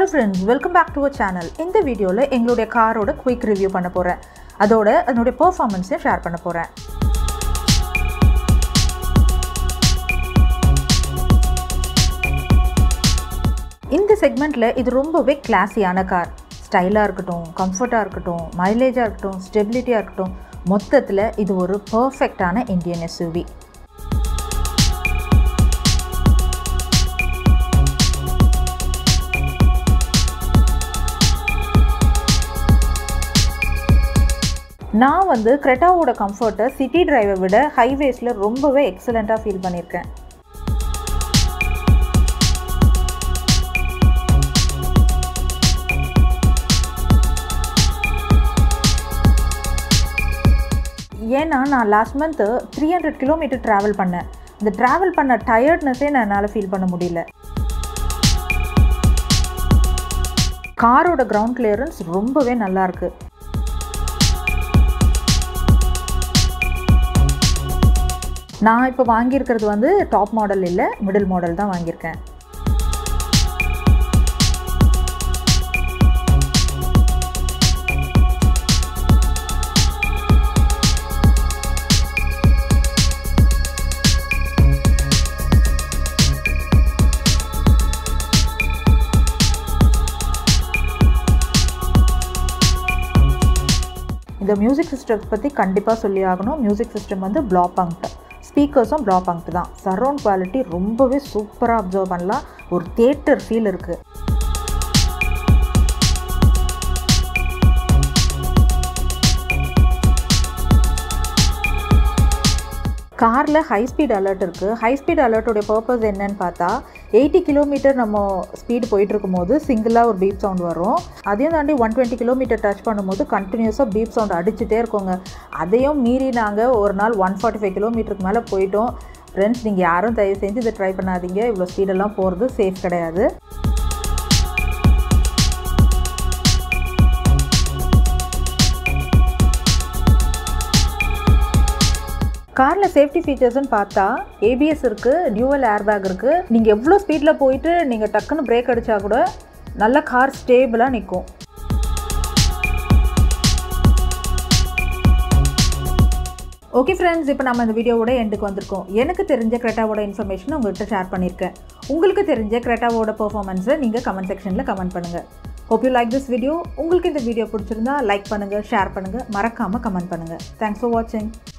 friends welcome back to our channel இந்த வீடியோவில் எங்களுடைய காரோட குயிக் ரிவ்யூ பண்ண போகிறேன் அதோட அதனுடைய பெர்ஃபார்மன்ஸையும் ஷேர் பண்ண போகிறேன் இந்த செக்மெண்ட்டில் இது ரொம்பவே கிளாஸியான கார் ஸ்டைலாக இருக்கட்டும் கம்ஃபர்ட்டாக இருக்கட்டும் மைலேஜாக இருக்கட்டும் ஸ்டெபிலிட்டியாக இருக்கட்டும் மொத்தத்தில் இது ஒரு பர்ஃபெக்டான இந்தியன் எஸ்யூவி நான் வந்து கிரெட்டாவோட கம்ஃபர்ட்டை சிட்டி டிரைவை விட ஹைவேஸில் ரொம்பவே எக்ஸலண்ட்டாக ஃபீல் பண்ணியிருக்கேன் ஏன்னா நான் last month three hundred kilometre travel பண்ணேன் இந்த ட்ராவல் பண்ண டயர்ட்னஸே நான் என்னால் ஃபீல் பண்ண முடியல காரோட கிரவுண்ட் கிளியரன்ஸ் ரொம்பவே நல்லாயிருக்கு நான் இப்போ வாங்கியிருக்கிறது வந்து டாப் மாடல் இல்லை மிடில் மாடல் தான் வாங்கியிருக்கேன் இந்த மியூசிக் சிஸ்டம் பற்றி கண்டிப்பாக சொல்லி ஆகணும் மியூசிக் சிஸ்டம் வந்து ப்ளா பங்க்ட் ஸ்பீக்கர்ஸும் ப்ளா பங்க்ட் தான் சரௌண்ட் குவாலிட்டி ரொம்பவே சூப்பராக அப்சர்வ் பண்ணலாம் ஒரு தேட்டர் ஃபீல் இருக்குது காரில் ஹை ஸ்பீட் அலர்ட் இருக்குது ஹை ஸ்பீட் அலர்ட்டோடைய பர்பஸ் என்னன்னு பார்த்தா எயிட்டி கிலோமீட்டர் நம்ம ஸ்பீடு போயிட்டுருக்கும் போது சிங்கிளாக ஒரு பீப் சவுண்ட் வரும் அதையும் தாண்டி ஒன் டுவெண்ட்டி கிலோமீட்டர் டச் பண்ணும்போது கண்டினியூஸாக பீப் சவுண்ட் அடிச்சுட்டே இருக்கோங்க அதையும் மீறி நாங்கள் ஒரு நாள் ஒன் ஃபார்ட்டி ஃபைவ் கிலோமீட்டருக்கு மேலே போயிட்டோம் ஃப்ரெண்ட்ஸ் நீங்கள் யாரும் தயவு செஞ்சு இதை ட்ரை பண்ணாதீங்க இவ்வளோ ஸ்பீடெல்லாம் போகிறது சேஃப் கிடையாது காரில் சேஃப்டி ஃபீச்சர்ஸ்னு பார்த்தா ஏபிஎஸ் இருக்குது டியூவல் ஏர்பேக் இருக்குது நீங்கள் எவ்வளோ ஸ்பீடில் போயிட்டு நீங்கள் டக்குன்னு பிரேக் அடித்தா கூட நல்ல கார் ஸ்டேபிளாக நிற்கும் ஓகே ஃப்ரெண்ட்ஸ் இப்போ நம்ம இந்த வீடியோவோட எண்டுக்கு வந்திருக்கோம் எனக்கு தெரிஞ்ச கிரெட்டாவோட இன்ஃபர்மேஷன் உங்கள்கிட்ட ஷேர் பண்ணியிருக்கேன் உங்களுக்கு தெரிஞ்ச கிரெட்டாவோட பர்ஃபார்மன்ஸை நீங்கள் கமெண்ட் செக்ஷனில் கமெண்ட் பண்ணுங்கள் hope you like this video உங்களுக்கு இந்த வீடியோ பிடிச்சிருந்தா லைக் பண்ணுங்கள் ஷேர் பண்ணுங்கள் மறக்காமல் கமெண்ட் பண்ணுங்கள் தேங்க்ஸ் ஃபார் வாட்சிங்